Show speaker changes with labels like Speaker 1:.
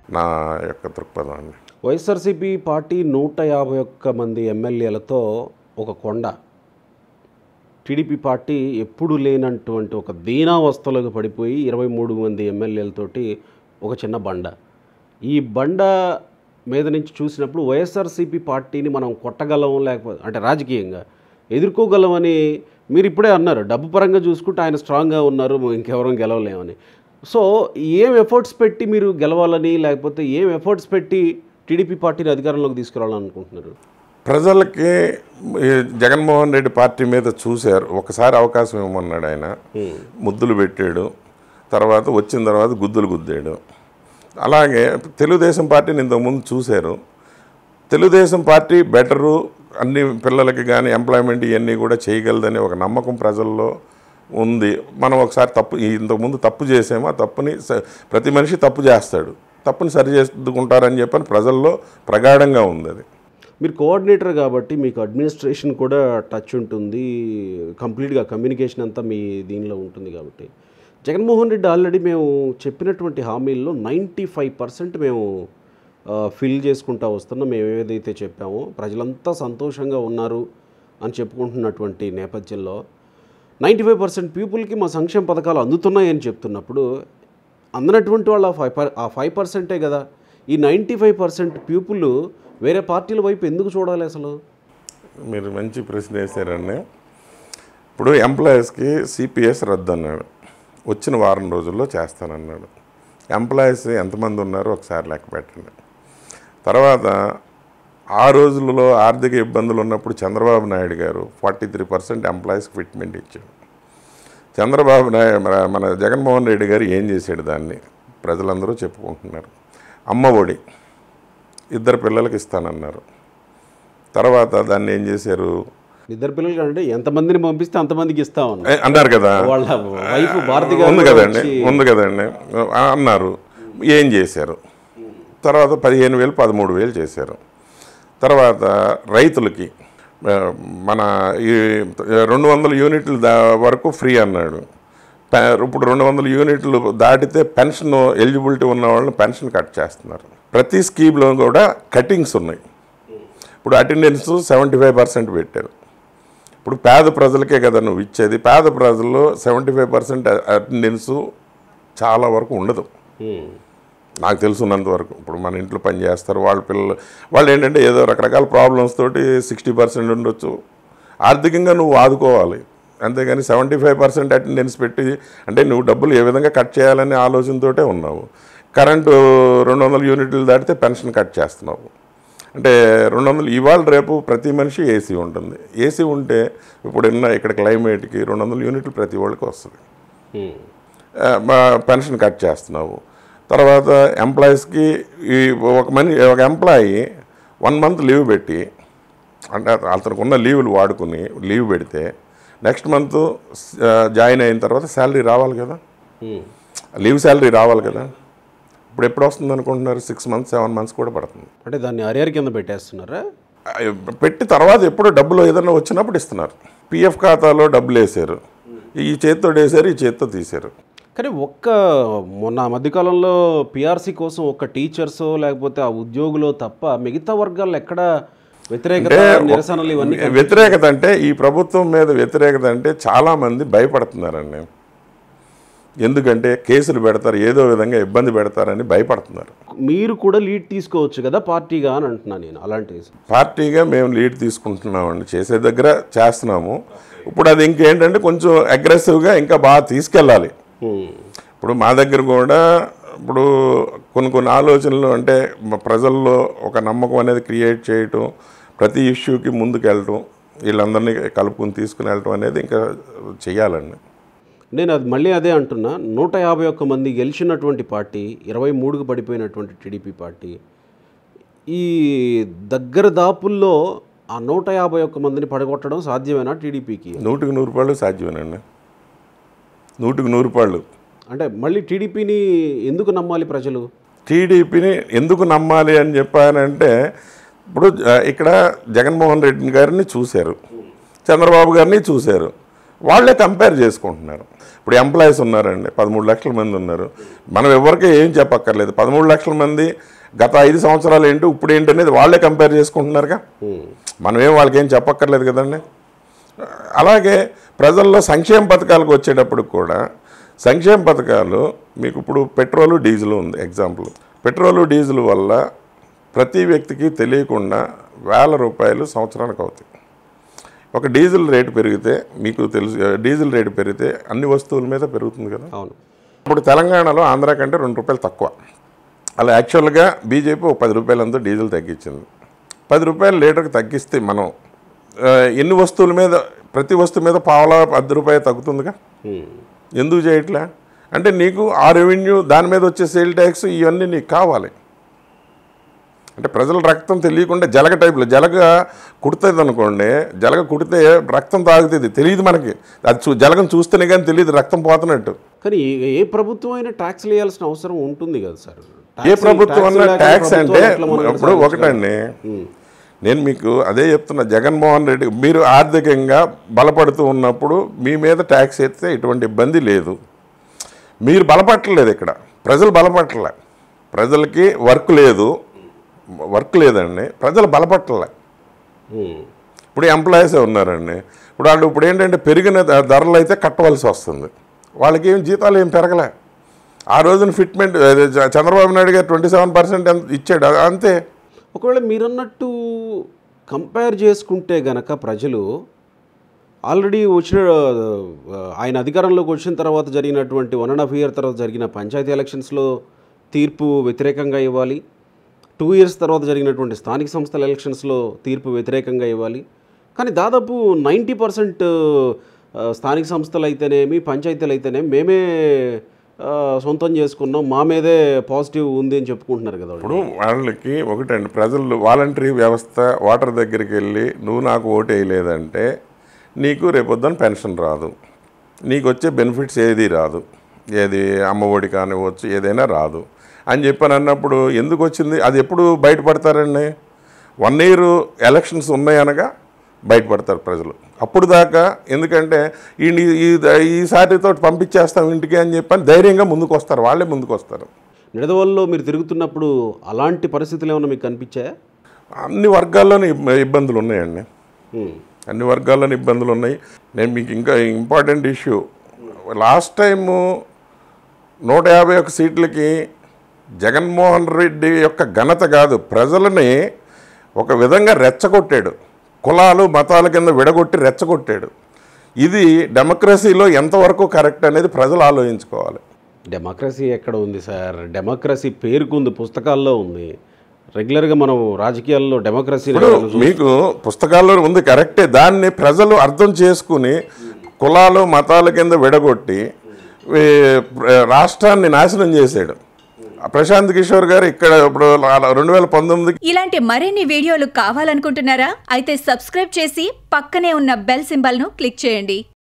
Speaker 1: నా యొక్క దృక్పథం అండి
Speaker 2: వైఎస్ఆర్సీపీ పార్టీ నూట యాభై ఒక్క మంది ఎమ్మెల్యేలతో ఒక కొండ టీడీపీ పార్టీ ఎప్పుడు లేనటువంటి ఒక దీనావస్థలకు పడిపోయి ఇరవై మూడు మంది ఎమ్మెల్యేలతోటి ఒక చిన్న బండ ఈ బండ మీద నుంచి చూసినప్పుడు వైఎస్ఆర్సీపీ పార్టీని మనం కొట్టగలం లేకపోతే అంటే రాజకీయంగా ఎదుర్కోగలమని మీరు ఇప్పుడే అన్నారు డబ్బు పరంగా చూసుకుంటే ఆయన స్ట్రాంగ్గా ఉన్నారు ఇంకెవరం గెలవలేమని సో ఏం ఎఫర్ట్స్ పెట్టి మీరు గెలవాలని లేకపోతే ఏం ఎఫర్ట్స్ పెట్టి టీడీపీ పార్టీని అధికారంలోకి తీసుకురావాలనుకుంటున్నారు
Speaker 1: ప్రజలకి ఈ జగన్మోహన్ రెడ్డి పార్టీ మీద చూశారు ఒకసారి అవకాశం ఇవ్వమన్నాడు ఆయన ముద్దులు పెట్టాడు తర్వాత వచ్చిన తర్వాత గుద్దులు గుద్దాడు అలాగే తెలుగుదేశం పార్టీని ఇంతకుముందు చూశారు తెలుగుదేశం పార్టీ బెటరు అన్ని పిల్లలకి కానీ ఎంప్లాయ్మెంట్ ఇవన్నీ కూడా చేయగలదని ఒక నమ్మకం ప్రజల్లో ఉంది మనం ఒకసారి తప్పు ఈ ఇంతకుముందు తప్పు చేసామో ఆ తప్పుని స- ప్రతి మనిషి తప్పు చేస్తాడు తప్పుని సరి చేసుకుంటారని చెప్పని ప్రజల్లో ప్రగాఢంగా ఉంది అది
Speaker 2: మీరు కోఆర్డినేటర్ కాబట్టి మీకు అడ్మినిస్ట్రేషన్ కూడా టచ్ ఉంటుంది కంప్లీట్గా కమ్యూనికేషన్ అంతా మీ దీనిలో ఉంటుంది కాబట్టి జగన్మోహన్ రెడ్డి ఆల్రెడీ మేము చెప్పినటువంటి హామీల్లో నైంటీ ఫైవ్ పర్సెంట్ మేము ఫిల్ చేసుకుంటా వస్తున్నాం మేము ఏదైతే చెప్పామో ప్రజలంతా సంతోషంగా ఉన్నారు అని చెప్పుకుంటున్నటువంటి నేపథ్యంలో నైంటీ ఫైవ్ పర్సెంట్ పీపుల్కి మా సంక్షేమ పథకాలు అందుతున్నాయని చెప్తున్నప్పుడు అందనటువంటి వాళ్ళు ఆ ఫైవ్ పర్ ఆ ఫైవ్ పర్సెంటే కదా ఈ నైంటీ ఫైవ్ పర్సెంట్ పీపుల్ వేరే పార్టీల వైపు ఎందుకు చూడాలి అసలు
Speaker 1: మీరు మంచి ప్రశ్న వేశారండి ఇప్పుడు ఎంప్లాయీస్కి సిపిఎస్ రద్దు అన్నాడు వచ్చిన వారం రోజుల్లో చేస్తానన్నాడు ఎంప్లాయీస్ ఎంతమంది ఉన్నారో ఒకసారి లెక్క పెట్టండి తర్వాత ఆ రోజులలో ఆర్థిక ఇబ్బందులు ఉన్నప్పుడు చంద్రబాబు నాయుడు గారు ఫార్టీ త్రీ పర్సెంట్ ఎంప్లాయీస్కి ఫిట్మెంట్ ఇచ్చాడు చంద్రబాబు నాయుడు మన మన జగన్మోహన్ రెడ్డి గారు ఏం చేశాడు దాన్ని ప్రజలందరూ చెప్పుకుంటున్నారు అమ్మ ఒడి ఇద్దరు పిల్లలకి ఇస్తానన్నారు తర్వాత దాన్ని ఏం చేశారు
Speaker 2: ఇద్దరు పిల్లలు అంటే ఎంతమందిని పంపిస్తే అంతమందికి ఇస్తామన్న
Speaker 1: ఏ, అన్నారు కదా
Speaker 2: వాళ్ళ వైఫ్ భారతి గారు
Speaker 1: ఉంది కదండి
Speaker 2: వచ్చి-
Speaker 1: ఉంది కదండి ఆ, అన్నారు ఏం చేశారు తర్వాత పదిహేను వేలు పదమూడు వేలు చేశారు తర్వాత రైతులకి ఆ, మన ఈ రెండు వందల యూనిట్ల దా వరకు ఫ్రీ అన్నాడు పె- ఇప్పుడు రెండు వందల యూనిట్లు దాటితే పెన్షన్ ఎలిజిబిలిటీ ఉన్న వాళ్ళని పెన్షన్ కట్ చేస్తున్నారు ప్రతి స్కీమ్లో కూడా కటింగ్స్ ఉన్నాయి ఇప్పుడు అటెండెన్స్ సెవెంటీ ఫైవ్ పర్సెంట్ పెట్టారు ఇప్పుడు పేద ప్రజలకే కదా నువ్వు ఇచ్చేది పేద ప్రజల్లో సెవెంటీ ఫైవ్ పర్సెంట్ అటెండెన్స్ చాలా వరకు ఉండదు
Speaker 2: ఉమ్.
Speaker 1: నాకు తెలుసున్నంత వరకు ఇప్పుడు మన ఇంట్లో పని చేస్తారు వాళ్ళ పిల్లలు వాళ్ళు ఏంటంటే ఏదో రకరకాల ప్రాబ్లమ్స్ తోటి సిక్స్టీ పర్సెంట్ ఉండొచ్చు ఆర్థికంగా నువ్వు ఆదుకోవాలి అంతేగాని సెవెంటీ ఫైవ్ పర్సెంట్ అటెండెన్స్ పెట్టి అంటే నువ్వు డబ్బులు ఏ విధంగా కట్ చేయాలనే ఆలోచనతోటే ఉన్నావు కరెంటు రెండు వందల యూనిట్లు దాటితే పెన్షన్ కట్ చేస్తున్నావు అంటే రెండు వందలు ఇవాళ రేపు ప్రతి మనిషి ఏసీ ఉంటుంది ఏసీ ఉంటే ఇప్పుడు ఉన్న ఇక్కడ క్లైమేట్కి రెండు వందల యూనిట్లు ప్రతి వాళ్ళకి వస్తుంది
Speaker 2: ఉమ్.
Speaker 1: ఆ, మా పెన్షన్ కట్ చేస్తున్నావు తర్వాత ఎంప్లాయీస్కి ఈ ఒక మని ఒక ఎంప్లాయీ వన్ మంత్ లీవ్ పెట్టి అంటే అతనికి ఉన్న లీవులు వాడుకుని లీవ్ పెడితే నెక్స్ట్ మంత్ జాయిన్ అయిన తర్వాత శాలరీ రావాలి కదా
Speaker 2: ఉమ్.
Speaker 1: లీవ్ శాలరీ రావాలి కదా ఇప్పుడు ఎప్పుడు వస్తుంది అనుకుంటున్నారు సిక్స్ మంత్స్ సెవెన్ మంత్స్ కూడా పడుతుంది
Speaker 2: అంటే దాన్ని అరియర్ కింద పెట్టేస్తున్నారా
Speaker 1: ఆ, పెట్టి తర్వాత ఎప్పుడు డబ్బులు ఏదైనా వచ్చినప్పుడు ఇస్తున్నారు పిఎఫ్ ఖాతాలో డబ్బులు వేసారు ఈ చేత్తో వేసారు ఈ చేత్తో తీశారు
Speaker 2: కానీ ఒక్క మొన్న ఆ మధ్యకాలంలో పిఆర్సీ కోసం ఒక్క టీచర్స్ లేకపోతే ఆ ఉద్యోగులు తప్ప మిగతా వర్గాల్లో ఎక్కడ వ్యతిరేకత నిరసనలు ఇవన్నీ
Speaker 1: వ్యతిరేకత అంటే ఈ ప్రభుత్వం మీద వ్యతిరేకత అంటే చాలా మంది భయపడుతున్నారండి ఎందుకంటే కేసులు పెడతారు ఏదో విధంగా ఇబ్బంది పెడతారని భయపడుతున్నారు
Speaker 2: మీరు కూడా లీడ్ తీసుకోవచ్చు కదా పార్టీగా అని అంటున్నాను నేను అలాంటి
Speaker 1: పార్టీగా మేము లీడ్ తీసుకుంటున్నామండి చేసే దగ్గర చేస్తున్నాము ఇప్పుడు అది ఇంకేంటంటే కొంచెం అగ్రెసివ్గా ఇంకా బాగా తీసుకెళ్ళాలి
Speaker 2: ఉమ్.
Speaker 1: ఇప్పుడు మా దగ్గర కూడా ఇప్పుడు కొన్ని కొన్ని ఆలోచనలు అంటే మ- ప్రజల్లో ఒక నమ్మకం అనేది క్రియేట్ చేయటం ప్రతి ఇష్యూకి ముందుకు వెళ్ళటం వీళ్ళందరినీ కలుపుకొని తీసుకుని వెళ్ళటం అనేది ఇంకా చెయ్యాలండి
Speaker 2: నేను అది మళ్ళీ అదే అంటున్నా నూట యాభై ఒక్క మంది గెలిచినటువంటి పార్టీ ఇరవై మూడుకు పడిపోయినటువంటి టీడీపీ పార్టీ ఈ దగ్గర దాపుల్లో ఆ నూట యాభై ఒక్క మందిని పడగొట్టడం సాధ్యమేనా టీడీపీకి
Speaker 1: నూటికి నూరు పాళ్ళు సాధ్యమేనండి నూటికి నూరు పాళ్ళు
Speaker 2: అంటే మళ్ళీ టీడీపీని ఎందుకు నమ్మాలి ప్రజలు
Speaker 1: టీడీపీని ఎందుకు నమ్మాలి అని చెప్పానంటే ఇప్పుడు ఆ, ఇక్కడ జగన్మోహన్ రెడ్డి గారిని చూశారు చంద్రబాబు గారిని చూశారు వాళ్ళే కంపేర్ చేసుకుంటున్నారు ఇప్పుడు ఎంప్లాయీస్ ఉన్నారండి పదమూడు లక్షల మంది ఉన్నారు మనం ఎవరికి ఏం చెప్పక్కర్లేదు పదమూడు లక్షల మంది గత ఐదు సంవత్సరాలు ఏంటి ఇప్పుడు ఏంటి అనేది వాళ్ళే కంపేర్ చేసుకుంటున్నారుగా మనం ఏం వాళ్ళకి ఏం చెప్పక్కర్లేదు కదండి అలాగే ప్రజల్లో సంక్షేమ పథకాలకు వచ్చేటప్పుడు కూడా సంక్షేమ పథకాలు మీకు ఇప్పుడు పెట్రోలు డీజిల్ ఉంది ఎగ్జాంపుల్ పెట్రోలు డీజిల్ వల్ల ప్రతి వ్యక్తికి తెలియకుండా వేల రూపాయలు సంవత్సరానికి అవుతాయి ఒక డీజిల్ రేటు పెరిగితే మీకు తెలుసు డీజిల్ రేటు పెరిగితే అన్ని వస్తువుల మీద పెరుగుతుంది కదా
Speaker 2: అవును
Speaker 1: ఇప్పుడు తెలంగాణలో ఆంధ్ర కంటే రెండు రూపాయలు తక్కువ అలా యాక్చువల్గా బీజేపీ ఒక పది రూపాయలంతా డీజిల్ తగ్గించింది పది రూపాయలు లీటర్కి తగ్గిస్తే మనం ఆ, ఎన్ని వస్తువుల మీద ప్రతి వస్తువు మీద పావలా పది రూపాయలు తగ్గుతుందిగా
Speaker 2: ఉమ్.
Speaker 1: ఎందుకు చేయట్లే అంటే నీకు ఆ రెవెన్యూ దాని మీద వచ్చే సేల్ ట్యాక్స్ ఇవన్నీ నీకు కావాలి అంటే ప్రజల రక్తం తెలియకుండా జలగ టైప్లో జలగ కుడుతుంది అనుకోండి జలగ కుడితే రక్తం తాగుతుంది తెలియదు మనకి అది చూ జలగం చూస్తేనే కానీ తెలియదు రక్తం పోతున్నట్టు
Speaker 2: కానీ ఏ- ఏ ప్రభుత్వం అయినా ట్యాక్స్ వేయాల్సిన అవసరం ఉంటుంది కదా సార్
Speaker 1: ఏ
Speaker 2: ట్యాక్స్-
Speaker 1: ప్రభుత్వం అన్న
Speaker 2: ట్యాక్స్
Speaker 1: ట్యాక్స్
Speaker 2: లేకపోతే
Speaker 1: అంటే
Speaker 2: ప్రభుత్వాలు ఎట్లా మనం
Speaker 1: ఇప్పుడు ఒకటండి నేను మీకు అదే చెప్తున్నా జగన్మోహన్ రెడ్డి మీరు ఆర్థికంగా బలపడుతూ ఉన్నప్పుడు మీ మీద ట్యాక్స్ ఎత్తే ఎటువంటి ఇబ్బంది లేదు మీరు బలపట్టలేదు ఇక్కడ ప్రజలు బలపట్టలే ప్రజలకి వర్క్ లేదు వర్క్ లేదండి ప్రజలు బలపట్టలే
Speaker 2: ఉమ్.
Speaker 1: ఇప్పుడు ఎంప్లాయీసే ఉన్నారండి ఇప్పుడు వాళ్ళు ఇప్పుడు ఏంటంటే పెరిగిన ధ- ధరలు అయితే కట్టవలసి వస్తుంది వాళ్ళకి ఏం జీతాలు ఏం పెరగలే ఆ రోజున ఫిట్మెంట్ అదే చ- చంద్రబాబు నాయుడు గారు ట్వంటీ సెవెన్ పర్సెంట్ ఇచ్చాడు అ- అంతే
Speaker 2: ఒకవేళ మీరన్నట్టు కంపేర్ చేసుకుంటే గనక ప్రజలు ఆల్రెడీ వచ్చిన ఆ, ఆయన అధికారంలోకి వచ్చిన తర్వాత జరిగినటువంటి వన్ అండ్ హాఫ్ ఇయర్ తర్వాత జరిగిన పంచాయతీ ఎలక్షన్స్లో తీర్పు వ్యతిరేకంగా ఇవ్వాలి టూ ఇయర్స్ తర్వాత జరిగినటువంటి స్థానిక సంస్థల ఎలక్షన్స్లో తీర్పు వ్యతిరేకంగా ఇవ్వాలి కానీ దాదాపు నైంటీ పర్సెంట్ స్థానిక సంస్థలు అయితేనేమి పంచాయతీలు అయితేనేమి మేమే ఆ, సొంతం చేసుకున్నాం మా మీదే పాజిటివ్ ఉంది అని చెప్పుకుంటున్నారు కదా వాళ్ళు.
Speaker 1: ఇప్పుడు వాళ్ళకి ఒకటండి ప్రజలు వాలంటరీ వ్యవస్థ ఓటర్ దగ్గరికి వెళ్ళి నువ్వు నాకు ఓటు వేయలేదంటే నీకు రేపొద్దున పెన్షన్ రాదు నీకు వచ్చే బెనిఫిట్స్ ఏది రాదు ఏది అమ్మఒడి కానివ్వచ్చు ఏదైనా రాదు అని చెప్పని అన్నప్పుడు ఎందుకు వచ్చింది అది ఎప్పుడు బయటపడతారండి వన్ ఇయర్ ఎలక్షన్స్ ఉన్నాయనగా బయటపడతారు ప్రజలు అప్పుడు దాకా ఎందుకంటే ఈ ఈ ఈసారితో పంపించేస్తాం ఇంటికి అని చెప్పని ధైర్యంగా ముందుకు వస్తారు వాళ్ళే ముందుకు వస్తారు
Speaker 2: నిడదవల్లో మీరు తిరుగుతున్నప్పుడు అలాంటి పరిస్థితులు ఏమైనా మీకు కనిపించాయా
Speaker 1: అన్ని వర్గాల్లోనూ ఇబ్- ఇబ్బందులు ఉన్నాయండి
Speaker 2: ఉమ్.
Speaker 1: అన్ని వర్గాల్లోని ఇబ్బందులు ఉన్నాయి నేను మీకు ఇంకా ఇంపార్టెంట్ ఇష్యూ లాస్ట్ టైము నూట యాభై ఒక్క సీట్లకి జగన్మోహన్ రెడ్డి యొక్క ఘనత కాదు ప్రజలని ఒక విధంగా రెచ్చగొట్టాడు కులాలు మతాల కింద విడగొట్టి రెచ్చగొట్టాడు ఇది డెమోక్రసీలో ఎంతవరకు కరెక్ట్ అనేది ప్రజలు ఆలోచించుకోవాలి
Speaker 2: డెమోక్రసీ ఎక్కడ ఉంది సార్ డెమోక్రసీ పేరుకుంది పుస్తకాల్లో ఉంది రెగ్యులర్గా మనం రాజకీయాల్లో డెమోక్రసీ
Speaker 1: ఇప్పుడు మీకు పుస్తకాల్లో ఉంది కరెక్టే దాన్ని ప్రజలు అర్థం చేసుకుని కులాలు మతాల కింద విడగొట్టి ఈ రాష్ట్రాన్ని నాశనం చేశాడు ప్రశాంత్ కిషోర్ గారు ఇక్కడ ఇప్పుడు రెండు వేల పంతొమ్మిది
Speaker 3: ఇలాంటి మరిన్ని వీడియోలు కావాలనుకుంటున్నారా అయితే సబ్స్క్రైబ్ చేసి పక్కనే ఉన్న బెల్ సింబల్ను క్లిక్ చేయండి